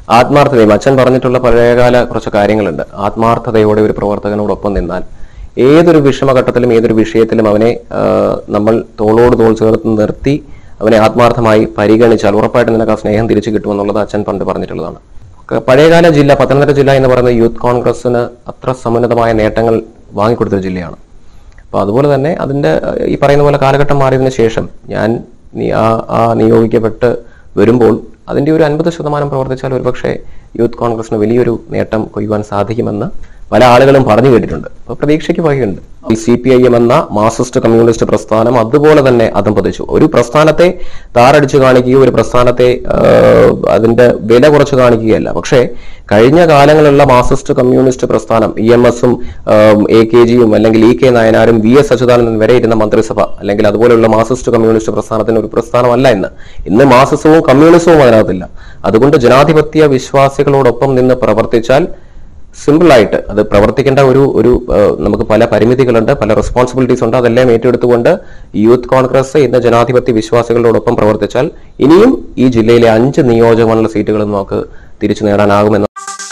ആത്മാർത്ഥതയും അച്ഛൻ പറഞ്ഞിട്ടുള്ള പഴയകാല കുറച്ച് കാര്യങ്ങളുണ്ട് ആത്മാർത്ഥതയോടെ ഒരു പ്രവർത്തകനോടൊപ്പം നിന്നാൽ ഏതൊരു വിഷമഘട്ടത്തിലും ഏതൊരു വിഷയത്തിലും അവനെ ആ, നമ്മൾ തോളോട് തോൾ ചേർത്ത് നിർത്തി അവനെ ആത്മാർത്ഥമായി പരിഗണിച്ചാൽ ഉറപ്പായിട്ടും നിനക്ക് ആ സ്നേഹം തിരിച്ചു കിട്ടുമെന്നുള്ളത് അച്ഛൻ പണ്ട് പറഞ്ഞിട്ടുള്ളതാണ് ക- പഴയകാല ജില്ല പത്തനംതിട്ട ജില്ല എന്ന് പറയുന്നത് യൂത്ത് കോൺഗ്രസിന് അത്ര സമുന്നതമായ നേട്ടങ്ങൾ വാങ്ങിക്കൊടുത്തൊരു ജില്ലയാണ് അപ്പൊ അതുപോലെ തന്നെ അതിന്റെ അഹ്, ഈ പറയുന്ന പോലെ കാലഘട്ടം മാറിയതിനു ശേഷം ഞാൻ നി- ആ ആ നിയോഗിക്കപ്പെട്ട് വരുമ്പോൾ അതിന്റെ ഒരു അൻപത് ശതമാനം പ്രവർത്തിച്ചാൽ ഒരുപക്ഷെ യൂത്ത് കോൺഗ്രസിന് വലിയൊരു നേട്ടം കൊയ്യുവാൻ സാധിക്കുമെന്ന് പല ആളുകളും പറഞ്ഞു കേട്ടിട്ടുണ്ട് അപ്പൊ പ്രതീക്ഷയ്ക്ക് വകയുണ്ട് ഈ സി പി ഐ എം എന്ന മാർസിസ്റ്റ് കമ്മ്യൂണിസ്റ്റ് പ്രസ്ഥാനം അതുപോലെ തന്നെ അതും പതിച്ചു ഒരു പ്രസ്ഥാനത്തെ താറടിച്ചു കാണിക്കുകയോ ഒരു പ്രസ്ഥാനത്തെ ആഹ്, അതിന്റെ വില കുറച്ച് കാണിക്കുകയല്ല പക്ഷേ കഴിഞ്ഞ കാലങ്ങളിലുള്ള മാർസിസ്റ്റ് കമ്മ്യൂണിസ്റ്റ് പ്രസ്ഥാനം ഇ എം എസും എ കെ ജിയും അല്ലെങ്കിൽ ഇ കെ നായനാരും വി എസ് അച്യുതാനന്ദൻ വരെ ഇരുന്ന മന്ത്രിസഭ അല്ലെങ്കിൽ അതുപോലെയുള്ള മാർസിസ്റ്റ് കമ്മ്യൂണിസ്റ്റ് പ്രസ്ഥാനത്തിന് ഒരു പ്രസ്ഥാനമല്ല ഇന്ന് ഇന്ന് മാർസിസവും കമ്മ്യൂണിസവും അതിനകത്തില്ല അതുകൊണ്ട് ജനാധിപത്യ വിശ്വാസികളോടൊപ്പം നിന്ന് പ്രവർത്തിച്ചാൽ സിമ്പിൾ ആയിട്ട് അത് പ്രവർത്തിക്കേണ്ട ഒരു ഒരു ആ, നമുക്ക് പല പരിമിതികളുണ്ട് പല റെസ്പോൺസിബിലിറ്റീസ് ഉണ്ട് അതെല്ലാം ഏറ്റെടുത്തുകൊണ്ട് യൂത്ത് കോൺഗ്രസ് ഇന്ന് ജനാധിപത്യ വിശ്വാസികളോടൊപ്പം പ്രവർത്തിച്ചാൽ ഇനിയും ഈ ജില്ലയിലെ അഞ്ച് നിയോജകമണ്ഡല സീറ്റുകൾ നമുക്ക് തിരിച്ചു നേടാനാകുമെന്ന്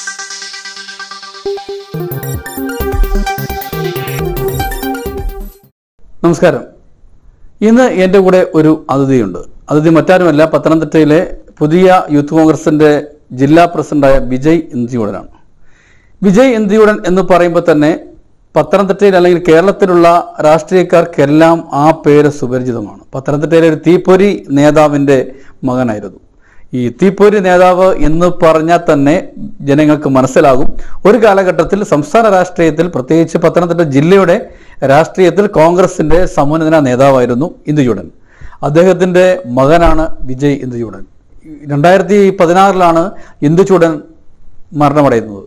നമസ്കാരം ഇന്ന് എൻ്റെ കൂടെ ഒരു അതിഥിയുണ്ട് അതിഥി മറ്റാരുമല്ല പത്തനംതിട്ടയിലെ പുതിയ യൂത്ത് കോൺഗ്രസിന്റെ ജില്ലാ പ്രസിഡന്റായ വിജയ് ഇന്ദിയുടനാണ് വിജയ് ഇന്ദിയുടൻ എന്ന് പറയുമ്പോൾ തന്നെ പത്തനംതിട്ടയിൽ അല്ലെങ്കിൽ കേരളത്തിലുള്ള രാഷ്ട്രീയക്കാർക്കെല്ലാം ആ പേര് സുപരിചിതമാണ് പത്തനംതിട്ടയിലെ ഒരു തീപ്പൊരി നേതാവിന്റെ മകനായിരുന്നു ഈ തീപ്പൊരി നേതാവ് എന്ന് പറഞ്ഞാൽ തന്നെ ജനങ്ങൾക്ക് മനസ്സിലാകും ഒരു കാലഘട്ടത്തിൽ സംസ്ഥാന രാഷ്ട്രീയത്തിൽ പ്രത്യേകിച്ച് പത്തനംതിട്ട ജില്ലയുടെ രാഷ്ട്രീയത്തിൽ കോൺഗ്രസിന്റെ സമുന്നത നേതാവായിരുന്നു ഇന്ദുചൂടൻ അദ്ദേഹത്തിന്റെ മകനാണ് വിജയ് ഇന്ദുചൂടൻ രണ്ടായിരത്തി പതിനാറിലാണ് ഇന്ദുചൂടൻ മരണമടയുന്നത്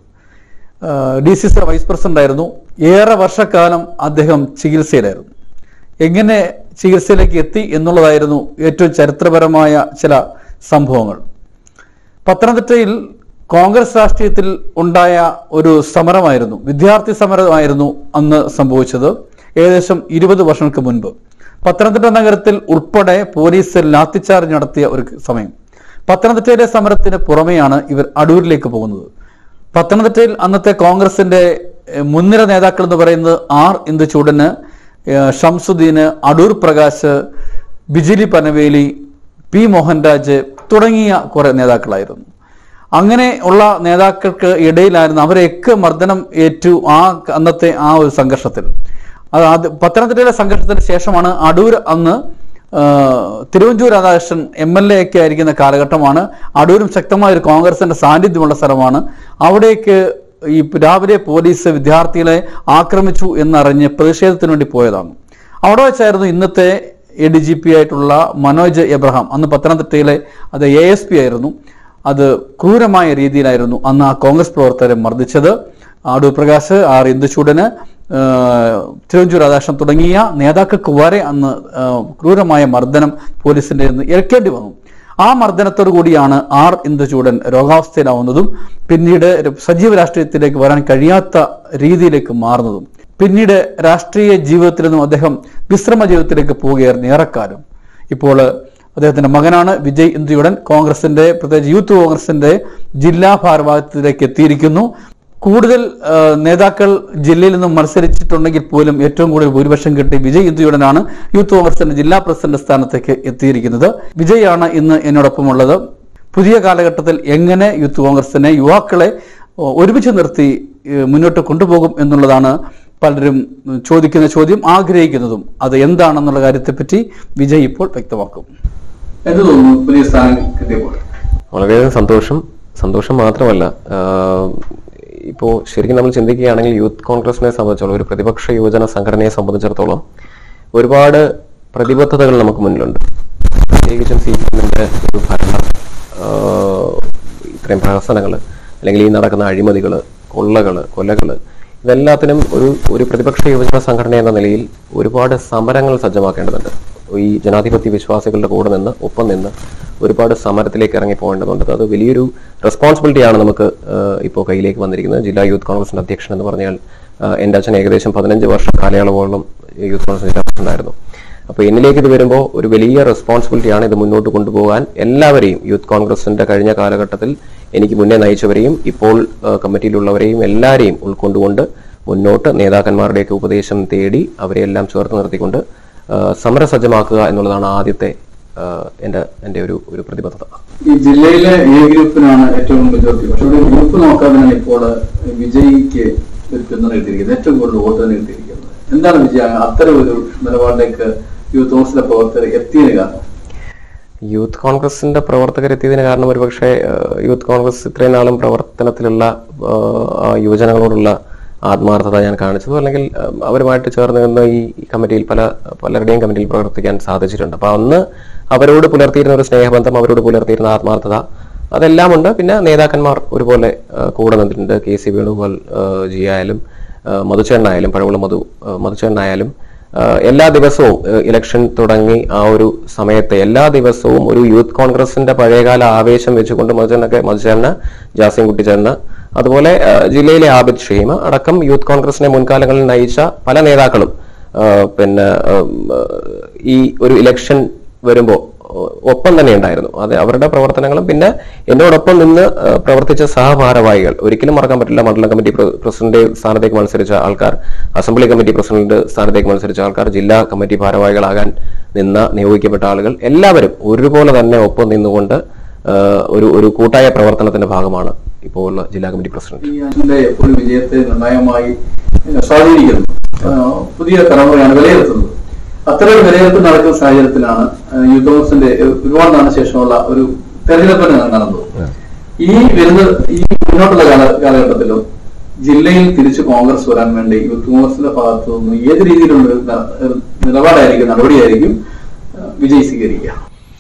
D C C vice president ആയിരുന്നു ഏറെ വർഷക്കാലം അദ്ദേഹം ചികിത്സയിലായിരുന്നു എങ്ങനെ ചികിത്സയിലേക്ക് എത്തി എന്നുള്ളതായിരുന്നു ഏറ്റവും ചരിത്രപരമായ ചില സംഭവങ്ങൾ പത്തനംതിട്ടയിൽ കോൺഗ്രസ് രാഷ്ട്രീയത്തിൽ ഉണ്ടായ ഒരു സമരമായിരുന്നു വിദ്യാർത്ഥി സമരമായിരുന്നു അന്ന് സംഭവിച്ചത് ഏകദേശം ഇരുപത് വർഷങ്ങൾക്ക് മുൻപ് പത്തനംതിട്ട നഗരത്തിൽ ഉൾപ്പെടെ പോലീസ് ലാത്തിച്ചാർജ് നടത്തിയ ഒരു സമയം പത്തനംതിട്ടയിലെ സമരത്തിന് പുറമെയാണ് ഇവർ അടൂരിലേക്ക് പോകുന്നത് പത്തനംതിട്ടയിൽ അന്നത്തെ കോൺഗ്രസിന്റെ എഹ്, മുൻനിര നേതാക്കൾ എന്ന് പറയുന്നത് ആർ ഇന്ദുചൂടന് ഏഹ്, ഷംസുദ്ദീന് അടൂർ പ്രകാശ് ബിജിലി പനവേലി പി മോഹൻരാജ് തുടങ്ങിയ കുറെ നേതാക്കളായിരുന്നു അങ്ങനെ ഉള്ള നേതാക്കൾക്ക് ഇടയിലായിരുന്നു അവരെയൊക്കെ മർദ്ദനം ഏറ്റു ആ അന്നത്തെ ആ ഒരു സംഘർഷത്തിൽ അത് അത് പത്തനംതിട്ടയിലെ സംഘർഷത്തിന് ശേഷമാണ് അടൂർ അന്ന് ആ, Thiruvanchoor Radhakrishnan M L A ഒക്കെ ആയിരിക്കുന്ന കാലഘട്ടമാണ് അടൂരും ശക്തമായ ഒരു കോൺഗ്രസിന്റെ സാന്നിധ്യമുള്ള സ്ഥലമാണ് അവിടേക്ക് ഈ രാവിലെ പോലീസ് വിദ്യാർത്ഥികളെ ആക്രമിച്ചു എന്നറിഞ്ഞ് പ്രതിഷേധത്തിന് വേണ്ടി പോയതാണ് അവിടെ വെച്ചായിരുന്നു ഇന്നത്തെ എ ഡി ജി പി ആയിട്ടുള്ള മനോജ് എബ്രഹാം അന്ന് പത്തനംതിട്ടയിലെ അത് എ എസ് പി ആയിരുന്നു അത് ക്രൂരമായ രീതിയിലായിരുന്നു അന്ന് ആ കോൺഗ്രസ് പ്രവർത്തകരെ മർദ്ദിച്ചത് അടൂർ പ്രകാശ് ആർ ഇന്ദുചൂടന് തിരുവഞ്ചൂർ രാധാകൃഷ്ണൻ തുടങ്ങിയ നേതാക്കൾക്ക് വരെ അന്ന് ആ, ക്രൂരമായ മർദ്ദനം പോലീസിന്റെ നിന്ന് ഏൽക്കേണ്ടി വന്നു ആ മർദ്ദനത്തോടു കൂടിയാണ് ആർ ഇന്ദുചൂടൻ രോഗാവസ്ഥയിലാവുന്നതും പിന്നീട് സജീവ രാഷ്ട്രീയത്തിലേക്ക് വരാൻ കഴിയാത്ത രീതിയിലേക്ക് മാറുന്നതും പിന്നീട് രാഷ്ട്രീയ ജീവിതത്തിൽ നിന്നും അദ്ദേഹം വിശ്രമ ജീവിതത്തിലേക്ക് പോവുകയായിരുന്നു ഏറെക്കാലം ഇപ്പോൾ അദ്ദേഹത്തിന്റെ മകനാണ് വിജയ് ഇന്ദുയുടൻ കോൺഗ്രസിന്റെ പ്രത്യേകിച്ച് യൂത്ത് കോൺഗ്രസിന്റെ ജില്ലാ ഭാരവാഹിത്വത്തിലേക്ക് എത്തിയിരിക്കുന്നു കൂടുതൽ ആ, നേതാക്കൾ ജില്ലയിൽ നിന്നും മത്സരിച്ചിട്ടുണ്ടെങ്കിൽ പോലും ഏറ്റവും കൂടുതൽ ഭൂരിപക്ഷം കിട്ടി വിജയ് ഇന്ദുയുടനാണ് യൂത്ത് കോൺഗ്രസിന്റെ ജില്ലാ പ്രസിഡന്റ് സ്ഥാനത്തേക്ക് എത്തിയിരിക്കുന്നത് വിജയ് ആണ് ഇന്ന് എന്നോടൊപ്പം ഉള്ളത് പുതിയ കാലഘട്ടത്തിൽ എങ്ങനെ യൂത്ത് കോൺഗ്രസിനെ യുവാക്കളെ ഓ, ഒരുമിച്ച് നിർത്തി ഏ, മുന്നോട്ട് കൊണ്ടുപോകും എന്നുള്ളതാണ് പലരും ഉം, ചോദിക്കുന്ന ചോദ്യം ആഗ്രഹിക്കുന്നതും അത് എന്താണെന്നുള്ള കാര്യത്തെപ്പറ്റി വിജയ് ഇപ്പോൾ വ്യക്തമാക്കും എന്ത് തോന്നുന്നു പുതിയ സ്ഥാനം കിട്ടിയപ്പോൾ വളരെയധികം സന്തോഷം സന്തോഷം മാത്രമല്ല ആഹ് ഇപ്പോൾ ശരിക്കും നമ്മൾ ചിന്തിക്കുകയാണെങ്കിൽ യൂത്ത് കോൺഗ്രസിനെ സംബന്ധിച്ചോളം ഒരു പ്രതിപക്ഷ യുവജന സംഘടനയെ സംബന്ധിച്ചിടത്തോളം ഒരുപാട് പ്രതിബദ്ധതകൾ നമുക്ക് മുന്നിലുണ്ട് പ്രത്യേകിച്ചും സി പി എമ്മിന്റെ ഒരു ഭരണ ആഹ് ഇത്രയും പ്രഹസനങ്ങൾ അല്ലെങ്കിൽ ഈ നടക്കുന്ന അഴിമതികൾ കൊള്ളകൾ കൊലകൾ ഇതെല്ലാത്തിനും ഒരു ഒരു പ്രതിപക്ഷ യുവജന സംഘടന എന്ന നിലയിൽ ഒരുപാട് സമരങ്ങൾ സജ്ജമാക്കേണ്ടതുണ്ട് ഈ ജനാധിപത്യ വിശ്വാസികളുടെ കൂടെ നിന്ന് ഒപ്പം നിന്ന് ഒരുപാട് സമരത്തിലേക്ക് ഇറങ്ങി പോകേണ്ടതുണ്ട് അത് വലിയൊരു റെസ്പോൺസിബിലിറ്റിയാണ് നമുക്ക് ഇപ്പോൾ കയ്യിലേക്ക് വന്നിരിക്കുന്നത് ജില്ലാ യൂത്ത് കോൺഗ്രസിന്റെ അധ്യക്ഷൻ എന്ന് പറഞ്ഞാൽ ആഹ് എൻ്റെ അച്ഛൻ ഏകദേശം പതിനഞ്ച് വർഷം കാലയളവോളം യൂത്ത് കോൺഗ്രസ് ജില്ലാ പ്രസിഡന്റായിരുന്നു അപ്പോൾ എന്നിലേക്ക് ഇത് വരുമ്പോൾ ഒരു വലിയ റെസ്പോൺസിബിലിറ്റിയാണ് ഇത് മുന്നോട്ട് കൊണ്ടുപോകാൻ എല്ലാവരെയും യൂത്ത് കോൺഗ്രസിന്റെ കഴിഞ്ഞ കാലഘട്ടത്തിൽ എനിക്ക് മുന്നേ നയിച്ചവരെയും ഇപ്പോൾ ആ, കമ്മിറ്റിയിലുള്ളവരെയും എല്ലാവരെയും ഉൾക്കൊണ്ടുകൊണ്ട് മുന്നോട്ട് നേതാക്കന്മാരുടെയൊക്കെ ഉപദേശം തേടി അവരെയെല്ലാം ചേർത്ത് നിർത്തിക്കൊണ്ട് ആ, സമരസജ്ജമാക്കുക എന്നുള്ളതാണ് ആദ്യത്തെ ആ, എൻ്റെ എൻ്റെ ഒരു ഒരു പ്രതിബദ്ധത ഈ ജില്ലയിലെ എ ഗ്രൂപ്പിനാണ് ഏറ്റവും മെജോറിറ്റി പക്ഷെ ഇവിടെ ഗ്രൂപ്പ് നോക്കാതെയാണ് ഇപ്പോൾ വിജയിക്ക് ഒരു പിന്തുണ കിട്ടിയിരിക്കുന്നത് ഏറ്റവും കൂടുതൽ വോട്ട് തന്നെ കിട്ടിയിരിക്കുന്നത് എന്താണ് വിജയ അത്തരം ഒരു നിലപാടിലേക്ക് യൂത്ത് കോൺഗ്രസിലെ പ്രവർത്തകർ എത്തിയതിന് കാരണം യൂത്ത് കോൺഗ്രസിന്റെ പ്രവർത്തകരെത്തിയതിന് കാരണം ഒരുപക്ഷെ ഏഹ്, യൂത്ത് കോൺഗ്രസ് ഇത്രയും നാളും പ്രവർത്തനത്തിലുള്ള ഏഹ്, ആ യുവജനങ്ങളോടുള്ള ആത്മാർത്ഥത ഞാൻ കാണിച്ചതും അല്ലെങ്കിൽ ഏഹ്, അവരുമായിട്ട് ചേർന്ന് നിന്ന് ഈ ഈ കമ്മിറ്റിയിൽ പല പലരുടെയും കമ്മിറ്റിയിൽ പ്രവർത്തിക്കാൻ സാധിച്ചിട്ടുണ്ട് അപ്പൊ അന്ന് അവരോട് പുലർത്തിയിരുന്ന ഒരു സ്നേഹബന്ധം അവരോട് പുലർത്തിയിരുന്ന ആത്മാർത്ഥത അതെല്ലാം ഉണ്ട് പിന്നെ നേതാക്കന്മാർ ഒരുപോലെ ഏഹ്, കൂടെ നിന്നിട്ടുണ്ട് കെ സി വേണുഗോപാൽ ഏഹ്, ജി ആയാലും ഏഹ്, മധുചേട്ടനായാലും പഴവുള്ള മധു ഏഹ്, മധുചേട്ടനായാലും ആഹ് എല്ലാ ദിവസവും ഏഹ് ഇലക്ഷൻ തുടങ്ങി ആ ഒരു സമയത്ത് എല്ലാ ദിവസവും ഒരു യൂത്ത് കോൺഗ്രസിന്റെ പഴയകാല ആവേശം വെച്ചുകൊണ്ട് മധുചേട്ടനൊക്കെ മധുചേട്ടന് ജാസിം കുട്ടിച്ചേട്ടന് അതുപോലെ ആഹ് ജില്ലയിലെ ആബിദ് ഷഹീം അടക്കം യൂത്ത് കോൺഗ്രസിനെ മുൻകാലങ്ങളിൽ നയിച്ച പല നേതാക്കളും ആഹ് പിന്നെ ആഹ് ഈ ഒരു ഇലക്ഷൻ വരുമ്പോൾ ഒപ്പം തന്നെ ഉണ്ടായിരുന്നു അത് അവരുടെ പ്രവർത്തനങ്ങളും പിന്നെ എന്നോടൊപ്പം നിന്ന് ഏഹ്, പ്രവർത്തിച്ച സഹഭാരവാഹികൾ ഒരിക്കലും മറക്കാൻ പറ്റില്ല മണ്ഡലം കമ്മിറ്റി പ്ര- പ്രസിഡന്റ് സ്ഥാനത്തേക്ക് മത്സരിച്ച ആൾക്കാർ അസംബ്ലി കമ്മിറ്റി പ്രസിഡന്റ് സ്ഥാനത്തേക്ക് മത്സരിച്ച ആൾക്കാർ ജില്ലാ കമ്മിറ്റി ഭാരവാഹികളാകാൻ നിന്ന നിയോഗിക്കപ്പെട്ട ആളുകൾ എല്ലാവരും ഒരുപോലെ തന്നെ ഒപ്പം നിന്നുകൊണ്ട് ഏഹ്, ഒരു ഒരു കൂട്ടായ പ്രവർത്തനത്തിന്റെ ഭാഗമാണ് ഇപ്പോൾ ഉള്ള ജില്ലാ കമ്മിറ്റി പ്രസിഡന്റ് ഈ അച്ഛന്റെ എപ്പോഴും വിജയത്തെ നിർണായകമായി ഏഹ്, സ്വാധീനിക്കുന്നു ഏഹ്, പുതിയ തലമുറയാണ് വിലയിരുത്തുന്നത് അത്തരം ഒരു വിലയിരുത്തൽ നടക്കുന്ന സാഹചര്യത്തിലാണ് ഏഹ്, യൂത്ത് കോൺഗ്രസിന്റെ ഏഹ്, ഒരുപാട് നാളിന് ശേഷമുള്ള ഒരു തെരഞ്ഞെടുപ്പിന് നടന്നത് ഈ വരുന്ന ഈ മുന്നോട്ടുള്ള കാല കാലഘട്ടത്തിലും ജില്ലയിൽ തിരിച്ച് കോൺഗ്രസ് വരാൻ വേണ്ടി യൂത്ത് കോൺഗ്രസിന്റെ ഭാഗത്തു നിന്ന് ഏത് രീതിയിലുള്ള ഒരു ന- ഒരു നിലപാടായിരിക്കും നടപടിയായിരിക്കും ഏഹ്, വിജയ് സ്വീകരിക്കുക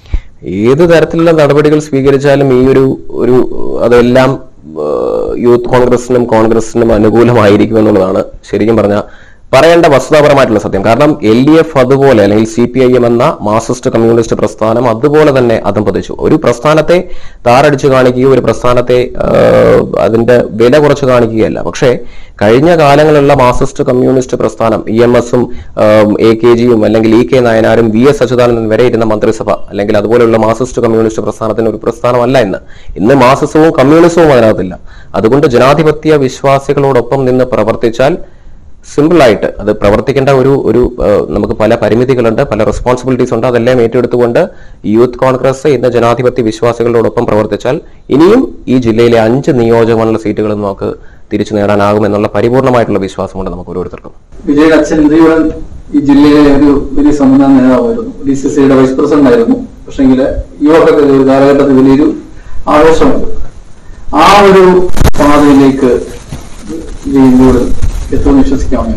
ഏത് തരത്തിലുള്ള നടപടികൾ സ്വീകരിച്ചാലും ഈ ഒരു ഒരു അതെല്ലാം ഏഹ്, യൂത്ത് കോൺഗ്രസിനും കോൺഗ്രസിനും അനുകൂലമായിരിക്കും എന്നുള്ളതാണ് ശരിക്കും പറഞ്ഞ പറയേണ്ട വസ്തുതാപരമായിട്ടുള്ള സത്യം കാരണം എൽ ഡി എഫ് അതുപോലെ അല്ലെങ്കിൽ സി പി ഐ എം എന്ന മാർക്സിസ്റ്റ് കമ്മ്യൂണിസ്റ്റ് പ്രസ്ഥാനം അതുപോലെ തന്നെ അധംപതിച്ചു ഒരു പ്രസ്ഥാനത്തെ താറടിച്ചു കാണിക്കുകയോ ഒരു പ്രസ്ഥാനത്തെ ഏഹ്, അതിന്റെ വില കുറച്ച് കാണിക്കുകയല്ല പക്ഷേ കഴിഞ്ഞ കാലങ്ങളിലുള്ള മാർക്സിസ്റ്റ് കമ്മ്യൂണിസ്റ്റ് പ്രസ്ഥാനം ഇ എം എസും എ കെ ജിയും അല്ലെങ്കിൽ ഇ കെ നായനാരും വി എസ് അച്യുതാനന്ദൻ വരെ ഇരുന്ന മന്ത്രിസഭ അല്ലെങ്കിൽ അതുപോലെയുള്ള മാർക്സിസ്റ്റ് കമ്മ്യൂണിസ്റ്റ് പ്രസ്ഥാനത്തിന് ഒരു പ്രസ്ഥാനമല്ല ഇന്ന് ഇന്ന് മാർക്സിസവും കമ്മ്യൂണിസവും അതിനകത്തില്ല അതുകൊണ്ട് ജനാധിപത്യ വിശ്വാസികളോടൊപ്പം നിന്ന് പ്രവർത്തിച്ചാൽ സിമ്പിൾ ആയിട്ട് അത് പ്രവർത്തിക്കേണ്ട ഒരു ഒരു ഏഹ്, നമുക്ക് പല പരിമിതികളുണ്ട് പല റെസ്പോൺസിബിലിറ്റീസ് ഉണ്ട് അതെല്ലാം ഏറ്റെടുത്തുകൊണ്ട് യൂത്ത് കോൺഗ്രസ് ഇന്ന് ജനാധിപത്യ വിശ്വാസികളോടൊപ്പം പ്രവർത്തിച്ചാൽ ഇനിയും ഈ ജില്ലയിലെ അഞ്ച് നിയോജകമണ്ഡല സീറ്റുകൾ നമുക്ക് തിരിച്ചു നേടാനാകും എന്നുള്ള പരിപൂർണമായിട്ടുള്ള വിശ്വാസമുണ്ട് നമുക്ക് ഓരോരുത്തർക്കും വിജയുടെ അച്ഛൻ ഇന്ത്യയോടൻ ഈ ജില്ലയിലെ ഒരു വലിയ സമുദായ നേതാവായിരുന്നു ഡി സി സിയുടെ വൈസ് പ്രസിഡന്റ് ആയിരുന്നു പക്ഷെങ്കിൽ യുവാക്കൾക്ക് ഒരു കാലഘട്ടത്തിൽ വലിയൊരു ആവേശമുണ്ട് ആ ഒരു പാതയിലേക്ക് വിജയ് ഇന്ത്യയോട് എത്തുമെന്ന് വിശ്വസിക്കാമോ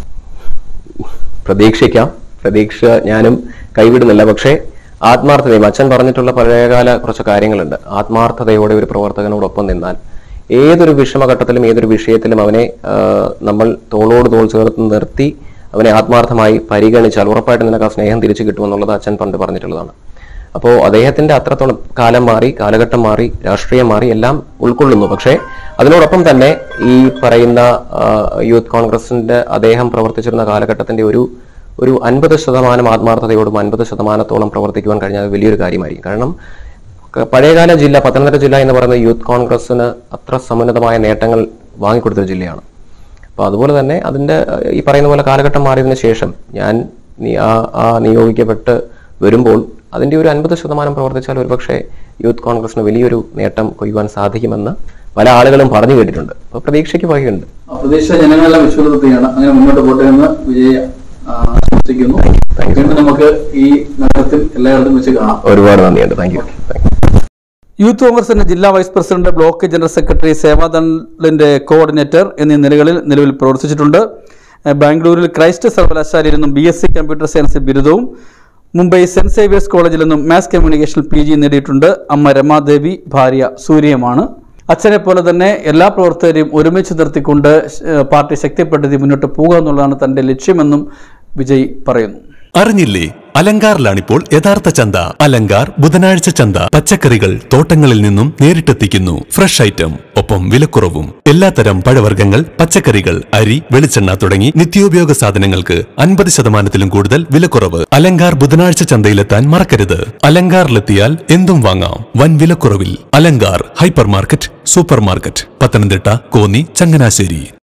പ്രതീക്ഷിക്കാം പ്രതീക്ഷ ഞാനും കൈവിടുന്നില്ല പക്ഷേ ആത്മാർത്ഥതയും അച്ഛൻ പറഞ്ഞിട്ടുള്ള പഴയകാല കുറച്ച് കാര്യങ്ങളുണ്ട് ആത്മാർത്ഥതയോടെ ഒരു പ്രവർത്തകനോടൊപ്പം നിന്നാൽ ഏതൊരു വിഷമഘട്ടത്തിലും ഏതൊരു വിഷയത്തിലും അവനെ ആ, നമ്മൾ തോളോട് തോൾ ചേർത്ത് നിർത്തി അവനെ ആത്മാർത്ഥമായി പരിഗണിച്ചാൽ ഉറപ്പായിട്ടും നിനക്ക് ആ സ്നേഹം തിരിച്ചു കിട്ടുമെന്നുള്ളത് അച്ഛൻ പണ്ട് പറഞ്ഞിട്ടുള്ളതാണ് അപ്പോൾ അദ്ദേഹത്തിന്റെ അത്രത്തോളം കാലം മാറി കാലഘട്ടം മാറി രാഷ്ട്രീയം മാറി എല്ലാം ഉൾക്കൊള്ളുന്നു പക്ഷേ അതിനോടൊപ്പം തന്നെ ഈ പറയുന്ന ആ, യൂത്ത് കോൺഗ്രസിന്റെ അദ്ദേഹം പ്രവർത്തിച്ചിരുന്ന കാലഘട്ടത്തിന്റെ ഒരു ഒരു അൻപത് ശതമാനം ആത്മാർത്ഥതയോടും അൻപത് ശതമാനത്തോളം പ്രവർത്തിക്കുവാൻ കഴിഞ്ഞാൽ അത് വലിയൊരു കാര്യമായിരിക്കും കാരണം ക- പഴയകാല ജില്ല പത്തനംതിട്ട ജില്ല എന്ന് പറയുന്നത് യൂത്ത് കോൺഗ്രസിന് അത്ര സമുന്നതമായ നേട്ടങ്ങൾ വാങ്ങിക്കൊടുത്തൊരു ജില്ലയാണ് അപ്പോൾ അതുപോലെ തന്നെ അതിൻ്റെ ഏഹ്, ഈ പറയുന്ന പോലെ കാലഘട്ടം മാറിയതിനു ശേഷം ഞാൻ നീ ആ ആ നിയോഗിക്കപ്പെട്ട് വരുമ്പോൾ അതിൻ്റെ ഒരു അൻപത് ശതമാനം പ്രവർത്തിച്ചാൽ ഒരുപക്ഷെ യൂത്ത് കോൺഗ്രസിന് വലിയൊരു നേട്ടം കൊയ്യുവാൻ സാധിക്കുമെന്ന് പല ആളുകളും പറഞ്ഞു കേട്ടിട്ടുണ്ട് അപ്പോൾ പ്രതീക്ഷയ്ക്ക് വകയുണ്ട് ആ പ്രദേശ ജനങ്ങളെല്ലാം വിശ്വസിക്കുകയാണ് അങ്ങനെ മുന്നോട്ട് പോട്ടെ എന്ന് വിജയ ആ, ആശംസിക്കുന്നു Thank you. വീണ്ടും നമുക്ക് ഈ നഗരത്തിൽ എല്ലായിടത്തും വെച്ച് കാണാം ഒരുപാട് നന്ദിയുണ്ട് thank you thank you youth കോൺഗ്രസിന്റെ ജില്ലാ vice president block general secretary സേവാദളിന്റെ കോർഡിനേറ്റർ എന്നീ നിലകളിൽ നിലവിൽ പ്രവർത്തിച്ചിട്ടുണ്ട് ഏഹ് ബാംഗ്ലൂരിൽ ക്രൈസ്റ്റ് സർവകലാശാലയിൽ നിന്നും B S C computer science ബിരുദവും മുംബൈ സെന്റ് സേവിയേഴ്സ് കോളേജിൽ നിന്നും മാസ് കമ്മ്യൂണിക്കേഷൻ പി ജി നേടിയിട്ടുണ്ട് അമ്മ രമാദേവി ഭാര്യ സൂര്യമാണ് അച്ഛനെ പോലെ തന്നെ എല്ലാ പ്രവർത്തകരെയും ഒരുമിച്ച് നിർത്തിക്കൊണ്ട് ഏഹ് പാർട്ടി ശക്തിപ്പെടുത്തി മുന്നോട്ട് പോകുക എന്നുള്ളതാണ് തന്റെ ലക്ഷ്യമെന്നും വിജയ് പറയുന്നു അറിഞ്ഞില്ലേ അലങ്കാറിലാണിപ്പോൾ യഥാർത്ഥ ചന്ത അലങ്കാർ ബുധനാഴ്ച ചന്ത പച്ചക്കറികൾ തോട്ടങ്ങളിൽ നിന്നും നേരിട്ടെത്തിക്കുന്നു ഫ്രഷ് ഐറ്റം ഒപ്പം വിലക്കുറവും എല്ലാത്തരം പഴവർഗ്ഗങ്ങൾ പച്ചക്കറികൾ അരി വെളിച്ചെണ്ണ തുടങ്ങി നിത്യോപയോഗ സാധനങ്ങൾക്ക് അൻപത് ശതമാനത്തിലും കൂടുതൽ വിലക്കുറവ് അലങ്കാർ ബുധനാഴ്ച ചന്തയിലെത്താൻ മറക്കരുത് അലങ്കാറിലെത്തിയാൽ എന്തും വാങ്ങാം വൻ വിലക്കുറവിൽ Alankar hyper market super market Pathanamthitta Konni Changanassery